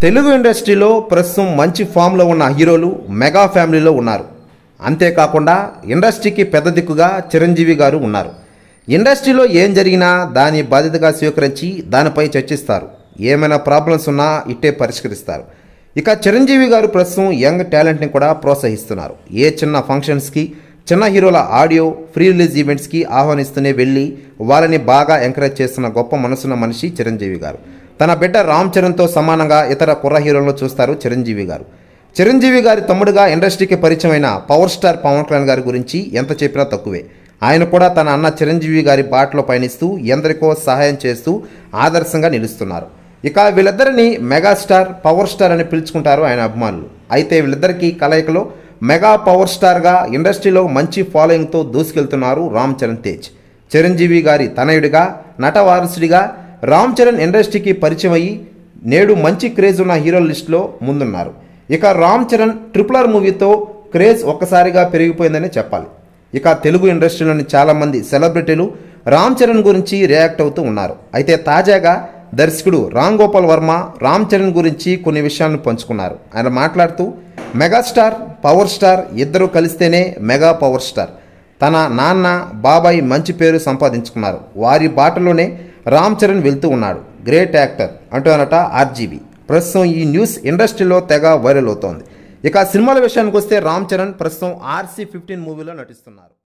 తెలుగు ఇండస్ట్రీలో ప్రస్తుతం మంచి ఫామ్లో ఉన్న హీరోలు మెగా ఫ్యామిలీలో ఉన్నారు అంతేకాకుండా ఇండస్ట్రీకి పెద్ద దిక్కుగా చిరంజీవి గారు ఉన్నారు ఇండస్ట్రీలో ఏం జరిగినా దాని బాధ్యతగా స్వీకరించి దానిపై చర్చిస్తారు ఏమైనా ప్రాబ్లమ్స్ ఉన్నా ఇట్టే పరిష్కరిస్తారు ఇక చిరంజీవి గారు ప్రస్తుతం యంగ్ టాలెంట్ని కూడా ప్రోత్సహిస్తున్నారు ఏ చిన్న ఫంక్షన్స్కి చిన్న హీరోల ఆడియో ఫ్రీ రిలీజ్ ఈవెంట్స్కి ఆహ్వానిస్తూనే వెళ్ళి వాళ్ళని బాగా ఎంకరేజ్ చేస్తున్న గొప్ప మనసున్న మనిషి చిరంజీవి గారు తన బిడ్డ రామ్ చరణ్తో సమానంగా ఇతర కుర్ర హీరోలను చూస్తారు చిరంజీవి గారు చిరంజీవి గారి తమ్ముడుగా ఇండస్ట్రీకి పరిచయమైన పవర్ స్టార్ పవన్ కళ్యాణ్ గారి గురించి ఎంత చెప్పినా తక్కువే ఆయన కూడా తన అన్న చిరంజీవి గారి బాటలో పయనిస్తూ ఎందరికో సహాయం చేస్తూ ఆదర్శంగా నిలుస్తున్నారు ఇక వీళ్ళిద్దరిని మెగాస్టార్ పవర్ స్టార్ అని పిలుచుకుంటారు ఆయన అభిమానులు అయితే వీళ్ళిద్దరికీ కలయికలో మెగా పవర్ స్టార్గా ఇండస్ట్రీలో మంచి ఫాలోయింగ్తో దూసుకెళ్తున్నారు రామ్ చరణ్ తేజ్ చిరంజీవి గారి తనయుడిగా నట వారసుడిగా రామ్ చరణ్ ఇండస్ట్రీకి పరిచయం అయ్యి నేడు మంచి క్రేజ్ ఉన్న హీరోల లిస్టులో ముందున్నారు ఇక రామ్ చరణ్ ట్రిపుల్ ఆర్ మూవీతో క్రేజ్ ఒక్కసారిగా పెరిగిపోయిందని చెప్పాలి ఇక తెలుగు ఇండస్ట్రీలోని చాలామంది సెలబ్రిటీలు రామ్ చరణ్ గురించి రియాక్ట్ అవుతూ ఉన్నారు అయితే తాజాగా దర్శకుడు రామ్ గోపాల్ వర్మ రామ్ చరణ్ గురించి కొన్ని విషయాలను పంచుకున్నారు ఆయన మాట్లాడుతూ మెగాస్టార్ పవర్ స్టార్ ఇద్దరు కలిస్తేనే మెగా పవర్ స్టార్ తన నాన్న బాబాయ్ మంచి పేరు సంపాదించుకున్నారు వారి బాటలోనే రామ్ చరణ్ వెళ్తూ ఉన్నాడు గ్రేట్ యాక్టర్ అంటూ అనట ఆర్జీబీ ప్రస్తుతం ఈ న్యూస్ ఇండస్ట్రీలో తెగ వైరల్ అవుతోంది ఇక సినిమాల విషయానికి వస్తే రామ్ చరణ్ ప్రస్తుతం ఆర్సీ ఫిఫ్టీన్ మూవీలో నటిస్తున్నారు